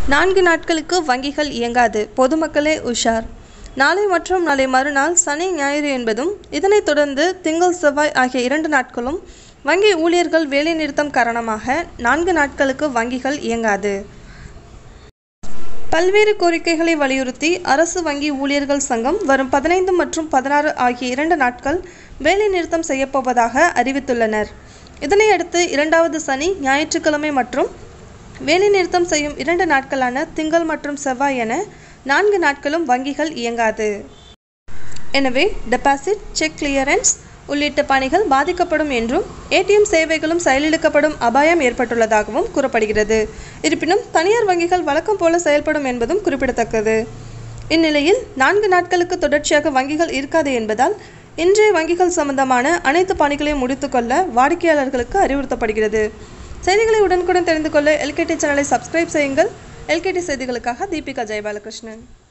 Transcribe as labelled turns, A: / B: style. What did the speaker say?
A: நான்கு நாட்களுக்கு வங்கிகள் இயங்காது பொதுமக்களே உஷார் நாளை மற்றும் நாளை மறுநாள் சனி ஞாயிறு என்பதும் இதனைத் தொடர்ந்து திங்கள் செவ்வாய் ஆகிய இரண்டு நாட்களும் வங்கி ஊழியர்கள் வேலைநிறுத்தம் காரணமாக நான்கு நாட்களுக்கு வங்கிகள் இயங்காது பல்வேறு கோரிக்கைகளை வலியுறுத்தி அரசு வங்கி ஊழியர்கள் சங்கம் வரும் பதினைந்து மற்றும் பதினாறு ஆகிய இரண்டு நாட்கள் வேலைநிறுத்தம் செய்யப்போவதாக அறிவித்துள்ளனர் இதனையடுத்து இரண்டாவது சனி ஞாயிற்றுக்கிழமை மற்றும் வேலைநிறுத்தம் செய்யும் இரண்டு நாட்களான திங்கள் மற்றும் செவ்வாய் என நான்கு நாட்களும் வங்கிகள் இயங்காது எனவே டெபாசிட் செக் கிளியரன்ஸ் உள்ளிட்ட பணிகள் பாதிக்கப்படும் என்றும் ஏடிஎம் சேவைகளும் செயலிழக்கப்படும் அபாயம் ஏற்பட்டுள்ளதாகவும் கூறப்படுகிறது இருப்பினும் தனியார் வங்கிகள் வழக்கம் போல செயல்படும் என்பதும் குறிப்பிடத்தக்கது இந்நிலையில் நான்கு நாட்களுக்கு தொடர்ச்சியாக வங்கிகள் இருக்காது என்பதால் இன்றைய வங்கிகள் சம்பந்தமான அனைத்து பணிகளையும் முடித்துக்கொள்ள வாடிக்கையாளர்களுக்கு அறிவுறுத்தப்படுகிறது செய்திகளை உடனுக்குடன் தெரிந்து கொள்ள எல்கேடி சேனலை சப்ஸ்கிரைப் செய்யுங்கள் எல்கேடி செய்திகளுக்காக தீபிகா ஜெயபாலகிருஷ்ணன்